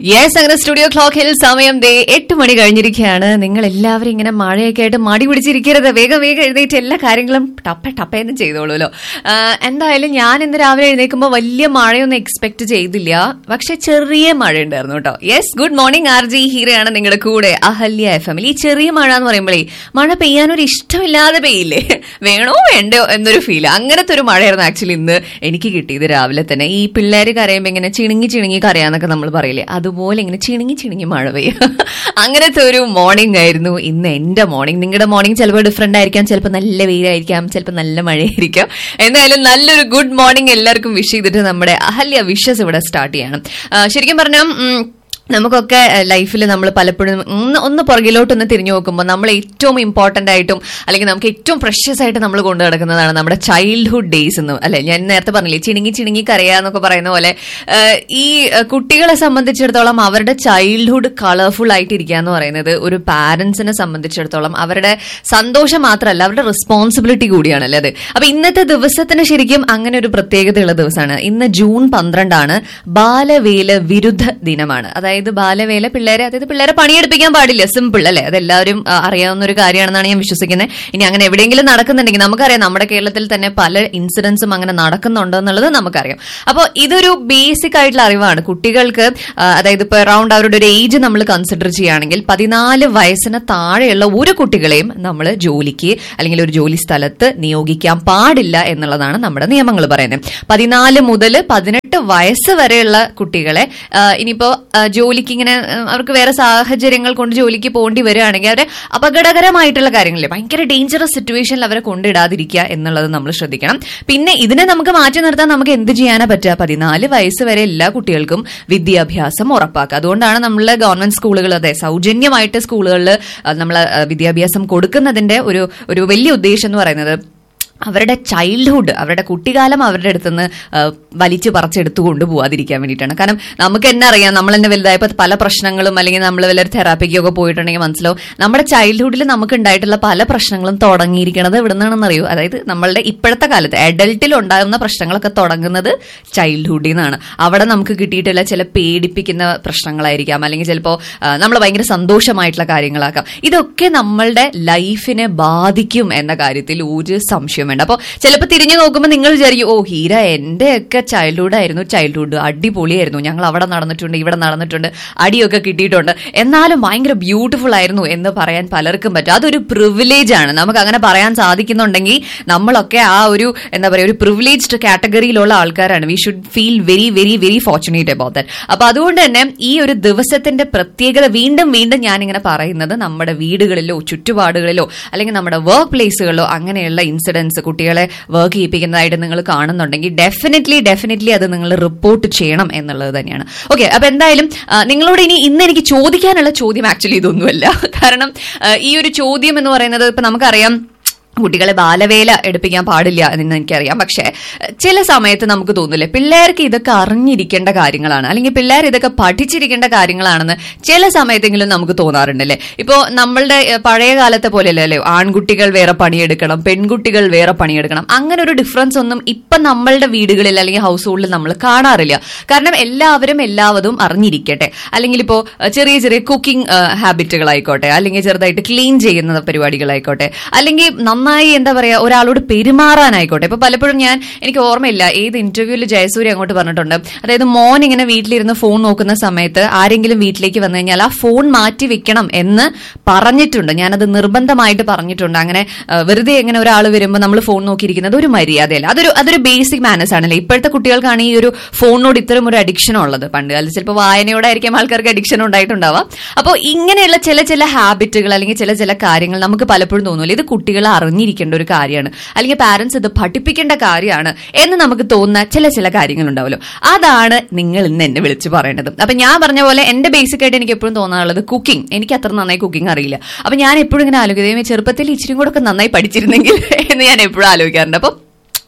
yes അങ്ങനെ studio ക്ലോക്കിൽ സമയം ദേ എട്ട് മണി കഴിഞ്ഞിരിക്കുകയാണ് നിങ്ങൾ എല്ലാവരും ഇങ്ങനെ മഴയൊക്കെ ആയിട്ട് മടി പിടിച്ചിരിക്കരുത് വേഗം വേഗം എഴുന്നേറ്റ് എല്ലാ കാര്യങ്ങളും ടപ്പ ടപ്പയെന്ന് ചെയ്തോളൂല്ലോ ആ, എന്തായാലും ഞാൻ ഇന്ന് രാവിലെ എഴുന്നേൽക്കുമ്പോൾ വലിയ മഴയൊന്നും എക്സ്പെക്ട് ചെയ്തില്ല പക്ഷെ ചെറിയ മഴ ഉണ്ടായിരുന്നു കേട്ടോ yes good morning R G ഹീറയാണ് നിങ്ങളുടെ കൂടെ അഹല്യ എഫ് എമ്മിൽ ഈ ചെറിയ മഴ എന്ന് പറയുമ്പോഴേ മഴ പെയ്യാനൊരു ഇഷ്ടമില്ലാതെ പെയ്യില്ലേ വേണോ വേണ്ടോ എന്നൊരു ഫീൽ അങ്ങനത്തെ ഒരു മഴയായിരുന്നു ആക്ച്വലി ഇന്ന് എനിക്ക് കിട്ടിയത് രാവിലെ തന്നെ ഈ പിള്ളേർ കരയുമ്പോൾ ഇങ്ങനെ ചിണുങ്ങി ചിണുങ്ങി കരയാന്നൊക്കെ നമ്മൾ പറയില്ലേ അതുപോലെ ഇങ്ങനെ ചിണുങ്ങി ചിണുങ്ങി മഴ പെയ്യും അങ്ങനത്തെ ഒരു മോർണിംഗ് ആയിരുന്നു ഇന്ന് എന്റെ മോർണിംഗ് നിങ്ങളുടെ മോർണിംഗ് ചിലപ്പോൾ ഡിഫറെന്റ് ആയിരിക്കാം ചിലപ്പോൾ നല്ല വെയിലായിരിക്കാം ചിലപ്പോൾ നല്ല മഴയായിരിക്കാം എന്തായാലും നല്ലൊരു ഗുഡ് മോർണിംഗ് എല്ലാവർക്കും വിഷ് ചെയ്തിട്ട് നമ്മുടെ അഹല്യ വിഷസ് ഇവിടെ സ്റ്റാർട്ട് ചെയ്യണം ആ, ശരിക്കും പറഞ്ഞാൽ ഉം, നമുക്കൊക്കെ ലൈഫിൽ നമ്മൾ പലപ്പോഴും ഒന്ന് ഒന്ന് പുറകിലോട്ടൊന്ന് തിരിഞ്ഞു നോക്കുമ്പോൾ നമ്മൾ ഏറ്റവും ഇമ്പോർട്ടന്റ് ആയിട്ടും അല്ലെങ്കിൽ നമുക്ക് ഏറ്റവും പ്രഷ്യസ് ആയിട്ട് നമ്മൾ കൊണ്ടു നടക്കുന്നതാണ് നമ്മുടെ ചൈൽഡ്ഹുഡ് ഡേയ്സ് എന്ന് അല്ലെ ഞാൻ നേരത്തെ പറഞ്ഞില്ലേ ചിണുങ്ങി ചിണുങ്ങി കരയാന്നൊക്കെ പറയുന്ന പോലെ ഏഹ്, ഈ ഏഹ്, കുട്ടികളെ സംബന്ധിച്ചിടത്തോളം അവരുടെ ചൈൽഡ്ഹുഡ് കളർഫുൾ ആയിട്ട് ഇരിക്കുക എന്ന് പറയുന്നത് ഒരു പാരന്റ്സിനെ സംബന്ധിച്ചിടത്തോളം അവരുടെ സന്തോഷം മാത്രമല്ല അവരുടെ റെസ്പോൺസിബിലിറ്റി കൂടിയാണല്ലേ അത് അപ്പൊ ഇന്നത്തെ ദിവസത്തിന് ശരിക്കും അങ്ങനെ ഒരു പ്രത്യേകതയുള്ള ദിവസമാണ് ഇന്ന് ജൂൺ പന്ത്രണ്ടാണ് ബാലവേല വിരുദ്ധ ദിനമാണ് അതായത് ബാലവേല പിള്ളേരെ അതായത് പിള്ളേരെ പണിയെടുപ്പിക്കാൻ പാടില്ല സിമ്പിൾ അല്ലെ അതെല്ലാവരും ആ, അറിയാവുന്ന ഒരു കാര്യമാണെന്നാണ് ഞാൻ വിശ്വസിക്കുന്നത് ഇനി അങ്ങനെ എവിടെയെങ്കിലും നടക്കുന്നുണ്ടെങ്കിൽ നമുക്കറിയാം നമ്മുടെ കേരളത്തിൽ തന്നെ പല ഇൻസിഡൻസും അങ്ങനെ നടക്കുന്നുണ്ടോ എന്നുള്ളത് നമുക്കറിയാം അപ്പോൾ ഇതൊരു ബേസിക് ആയിട്ടുള്ള അറിവാണ് കുട്ടികൾക്ക് ആ, അതായത് ഇപ്പൊ അറൌണ്ട് അവരുടെ ഒരു ഏജ് നമ്മൾ കൺസിഡർ ചെയ്യുകയാണെങ്കിൽ പതിനാല് വയസ്സിന് താഴെയുള്ള ഒരു കുട്ടികളെയും നമ്മൾ ജോലിക്ക് അല്ലെങ്കിൽ ഒരു ജോലി സ്ഥലത്ത് നിയോഗിക്കാൻ പാടില്ല എന്നുള്ളതാണ് നമ്മുടെ നിയമങ്ങൾ പറയുന്നത് പതിനാല് മുതൽ പതിനെട്ട് വയസ്സ് വരെയുള്ള കുട്ടികളെ ആ, ഇനിയിപ്പോ ആ, ജോലിക്ക് ഇങ്ങനെ ആ, അവർക്ക് വേറെ സാഹചര്യങ്ങൾ കൊണ്ട് ജോലിക്ക് പോകേണ്ടി വരികയാണെങ്കിൽ അവരെ അപകടകരമായിട്ടുള്ള കാര്യങ്ങളില്ലേ ഭയങ്കര ഡേഞ്ചറസ് സിറ്റുവേഷനിൽ അവരെ കൊണ്ടിടാതിരിക്കുക എന്നുള്ളത് നമ്മൾ ശ്രദ്ധിക്കണം പിന്നെ ഇതിനെ നമുക്ക് മാറ്റി നിർത്താൻ നമുക്ക് എന്ത് ചെയ്യാനാ പറ്റുക പതിനാല് വയസ്സ് വരെ എല്ലാ കുട്ടികൾക്കും വിദ്യാഭ്യാസം ഉറപ്പാക്കുക അതുകൊണ്ടാണ് നമ്മളെ ഗവൺമെന്റ് സ്കൂളുകൾ അതെ സൗജന്യമായിട്ട് സ്കൂളുകളിൽ നമ്മൾ വിദ്യാഭ്യാസം കൊടുക്കുന്നതിന്റെ ഒരു ഒരു വലിയ ഉദ്ദേശം എന്ന് പറയുന്നത് അവരുടെ ചൈൽഡ്ഹുഡ് അവരുടെ കുട്ടിക്കാലം അവരുടെ അടുത്തുനിന്ന് ആ, വലിച്ചു പറിച്ചെടുത്തു കൊണ്ടുപോകാതിരിക്കാൻ വേണ്ടിയിട്ടാണ് കാരണം നമുക്ക് തന്നെ അറിയാം നമ്മൾ തന്നെ വലുതായപ്പോൾ പല പ്രശ്നങ്ങളും അല്ലെങ്കിൽ നമ്മൾ വല്ല തെറാപ്പിക്കൊക്കെ പോയിട്ടുണ്ടെങ്കിൽ മനസ്സിലാവും നമ്മുടെ ചൈൽഡ്ഹുഡിൽ നമുക്ക് ഉണ്ടായിട്ടുള്ള പല പ്രശ്നങ്ങളും തുടങ്ങിയിരിക്കുന്നത് എവിടെ നിന്നാണെന്ന് അറിയൂ അതായത് നമ്മളുടെ ഇപ്പോഴത്തെ കാലത്ത് അഡൽട്ടിൽ ഉണ്ടാകുന്ന പ്രശ്നങ്ങളൊക്കെ തുടങ്ങുന്നത് ചൈൽഡ്ഹുഡിൽ നിന്നാണ് അവിടെ നമുക്ക് കിട്ടിയിട്ടുള്ള ചില പേടിപ്പിക്കുന്ന പ്രശ്നങ്ങളായിരിക്കാം അല്ലെങ്കിൽ ചിലപ്പോൾ നമ്മൾ ഭയങ്കര സന്തോഷമായിട്ടുള്ള കാര്യങ്ങളാക്കാം ഇതൊക്കെ നമ്മളുടെ ലൈഫിനെ ബാധിക്കും എന്ന കാര്യത്തിൽ ഒരു സംശയം വേണ്ട അപ്പോൾ ചിലപ്പോൾ തിരിഞ്ഞു നോക്കുമ്പോൾ നിങ്ങൾ വിചാരിക്കും ഓ ഹീര എന്റെയൊക്കെ ചൈൽഡ്ഹുഡ് ആയിരുന്നു ചൈൽഡ്ഹുഡ് അടിപൊളിയായിരുന്നു ഞങ്ങൾ അവിടെ നടന്നിട്ടുണ്ട് ഇവിടെ നടന്നിട്ടുണ്ട് അടിയൊക്കെ കിട്ടിയിട്ടുണ്ട് എന്നാലും ഭയങ്കര ബ്യൂട്ടിഫുൾ ആയിരുന്നു എന്ന് പറയാൻ പലർക്കും പറ്റും അതൊരു പ്രിവിലേജ് ആണ് നമുക്ക് അങ്ങനെ പറയാൻ സാധിക്കുന്നുണ്ടെങ്കിൽ നമ്മളൊക്കെ ആ ഒരു എന്താ പറയുക ഒരു പ്രിവിലേജ്ഡ് കാറ്റഗറിയിലുള്ള ആൾക്കാരാണ് we should feel very very very fortunate about that അപ്പൊ അതുകൊണ്ട് തന്നെ ഈ ഒരു ദിവസത്തിന്റെ പ്രത്യേകത വീണ്ടും വീണ്ടും ഞാനിങ്ങനെ പറയുന്നത് നമ്മുടെ വീടുകളിലോ ചുറ്റുപാടുകളിലോ അല്ലെങ്കിൽ നമ്മുടെ വർക്ക് പ്ലേസുകളിലോ അങ്ങനെയുള്ള ഇൻസിഡൻസ് കുട്ടികളെ വർക്ക് ചെയ്യിപ്പിക്കുന്നതായിട്ട് നിങ്ങൾ കാണുന്നുണ്ടെങ്കിൽ ഡെഫിനറ്റ്ലി ഡെഫിനറ്റ്ലി അത് നിങ്ങൾ റിപ്പോർട്ട് ചെയ്യണം എന്നുള്ളത് തന്നെയാണ് ഓക്കെ അപ്പൊ എന്തായാലും ആ, നിങ്ങളോട് ഇനി ഇന്ന് എനിക്ക് ചോദിക്കാനുള്ള ചോദ്യം ആക്ച്വലി ഇതൊന്നുമല്ല കാരണം ആ, ഈ ഒരു ചോദ്യം എന്ന് പറയുന്നത് ഇപ്പൊ നമുക്കറിയാം കുട്ടികളെ ബാലവേല എടുപ്പിക്കാൻ പാടില്ല എന്ന് എനിക്കറിയാം പക്ഷേ ചില സമയത്ത് നമുക്ക് തോന്നില്ലേ പിള്ളേർക്ക് ഇതൊക്കെ അറിഞ്ഞിരിക്കേണ്ട കാര്യങ്ങളാണ് അല്ലെങ്കിൽ പിള്ളേർ ഇതൊക്കെ പഠിച്ചിരിക്കേണ്ട കാര്യങ്ങളാണെന്ന് ചില സമയത്തെങ്കിലും നമുക്ക് തോന്നാറുണ്ടല്ലേ ഇപ്പോൾ നമ്മളുടെ ഏഹ്, പഴയ കാലത്തെ പോലെയല്ലേ അല്ലേ ആൺകുട്ടികൾ വേറെ പണിയെടുക്കണം പെൺകുട്ടികൾ വേറെ പണിയെടുക്കണം അങ്ങനെ ഒരു ഡിഫറൻസ് ഒന്നും ഇപ്പം നമ്മളുടെ വീടുകളിൽ അല്ലെങ്കിൽ ഹൗസ് ഹോൾഡിൽ നമ്മൾ കാണാറില്ല കാരണം എല്ലാവരും എല്ലാവതും അറിഞ്ഞിരിക്കട്ടെ അല്ലെങ്കിൽ ഇപ്പോൾ ചെറിയ ചെറിയ കുക്കിംഗ് ഹാബിറ്റുകളായിക്കോട്ടെ അല്ലെങ്കിൽ ചെറുതായിട്ട് ക്ലീൻ ചെയ്യുന്ന പരിപാടികളായിക്കോട്ടെ അല്ലെങ്കിൽ നന്നായി എന്താ പറയാ ഒരാളോട് പെരുമാറാനായിക്കോട്ടെ ഇപ്പൊ പലപ്പോഴും ഞാൻ എനിക്ക് ഓർമ്മയില്ല ഏത് ഇന്റർവ്യൂവിൽ ജയസൂര്യ അങ്ങോട്ട് പറഞ്ഞിട്ടുണ്ട് അതായത് മോൻ ഇങ്ങനെ വീട്ടിലിരുന്ന് ഫോൺ നോക്കുന്ന സമയത്ത് ആരെങ്കിലും വീട്ടിലേക്ക് വന്നു കഴിഞ്ഞാൽ ആ ഫോൺ മാറ്റി വെക്കണം എന്ന് പറഞ്ഞിട്ടുണ്ട് ഞാനത് നിർബന്ധമായിട്ട് പറഞ്ഞിട്ടുണ്ട് അങ്ങനെ ആ, വെറുതെ ഇങ്ങനെ ഒരാൾ വരുമ്പോൾ നമ്മൾ ഫോൺ നോക്കിയിരിക്കുന്നത് ഒരു മര്യാദയല്ല അതൊരു അതൊരു ബേസിക് മാനേഴ്സ് ആണല്ലേ ഇപ്പോഴത്തെ കുട്ടികൾക്കാണ് ഈ ഒരു ഫോണിനോട് ഇത്തരം ഒരു അഡിക്ഷൻ ഉള്ളത് പണ്ട് കാലത്ത് ചിലപ്പോൾ വായനയോടായിരിക്കും ആൾക്കാർക്ക് അഡിക്ഷൻ ഉണ്ടായിട്ടുണ്ടാവാം അപ്പോൾ ഇങ്ങനെയുള്ള ചില ചില ഹാബിറ്റുകൾ അല്ലെങ്കിൽ ചില ചില കാര്യങ്ങൾ നമുക്ക് പലപ്പോഴും തോന്നില്ല ഇത് കുട്ടികളെ അറിഞ്ഞിരിക്കേണ്ട ഒരു കാര്യമാണ് അല്ലെങ്കിൽ പാരന്റ്സ് ഇത് പഠിപ്പിക്കേണ്ട കാര്യമാണ് എന്ന് നമുക്ക് തോന്നുന്ന ചില ചില കാര്യങ്ങൾ ഉണ്ടാവുമല്ലോ അതാണ് നിങ്ങൾ ഇന്ന് എന്നെ വിളിച്ച് പറയേണ്ടത് അപ്പൊ ഞാൻ പറഞ്ഞ പോലെ എന്റെ ബേസിക് ആയിട്ട് എനിക്ക് എപ്പോഴും തോന്നാറുള്ളത് കുക്കിംഗ് എനിക്ക് അത്ര നന്നായി കുക്കിംഗ് അറിയില്ല അപ്പൊ ഞാൻ എപ്പോഴും ഇങ്ങനെ ആലോചിക്കുന്നത് ചെറുപ്പത്തിൽ ഇച്ചിരി കൂടെ ഒക്കെ നന്നായി പഠിച്ചിരുന്നെങ്കിൽ എന്ന് ഞാൻ എപ്പോഴും ആലോചിക്കാറുണ്ട് അപ്പം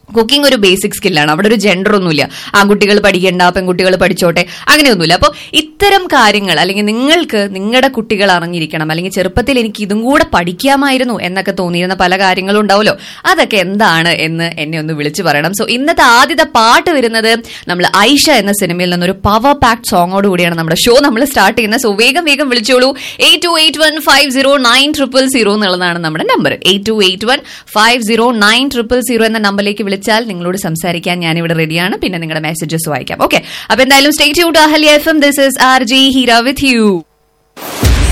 കുക്കിംഗ് ഒരു ബേസിക് സ്കില്ലാണ് അവിടെ ഒരു ജെൻഡർ ഒന്നുമില്ല ആൺകുട്ടികൾ പഠിക്കേണ്ട പെൺകുട്ടികൾ പഠിച്ചോട്ടെ അങ്ങനെയൊന്നുമില്ല അപ്പോൾ ഇത്തരം കാര്യങ്ങൾ അല്ലെങ്കിൽ നിങ്ങൾക്ക് നിങ്ങളുടെ കുട്ടികൾ അറിഞ്ഞിരിക്കണം അല്ലെങ്കിൽ ചെറുപ്പത്തിൽ എനിക്ക് ഇതും കൂടെ പഠിക്കാമായിരുന്നു എന്നൊക്കെ തോന്നിയിരുന്ന പല കാര്യങ്ങളും ഉണ്ടാവുമല്ലോ അതൊക്കെ എന്താണ് എന്ന് എന്നെ ഒന്ന് വിളിച്ചു പറയണം സോ ഇന്നത്തെ ആദ്യത്തെ പാട്ട് വരുന്നത് നമ്മൾ ഐഷ എന്ന സിനിമയിൽ നിന്നൊരു പവർ പാക്ട് സോങ്ങോട് കൂടിയാണ് നമ്മുടെ ഷോ നമ്മൾ സ്റ്റാർട്ട് ചെയ്യുന്നത് സോ വേഗം വേഗം വിളിച്ചോളൂ eight two eight one five zero nine triple zero എന്നുള്ളതാണ് നമ്മുടെ number eight two eight one five zero nine triple zero എന്ന നമ്പറിലേക്ക് വിളിച്ചാൽ നിങ്ങളോട് സംസാരിക്കാൻ ഞാൻ ഇവിടെ റെഡിയാണ് പിന്നെ നിങ്ങളുടെ മെസ്സേജസ് വായിക്കാം ഓക്കെ അപ്പൊ എന്തായാലും state out Ahalya F M this is R G Heera with U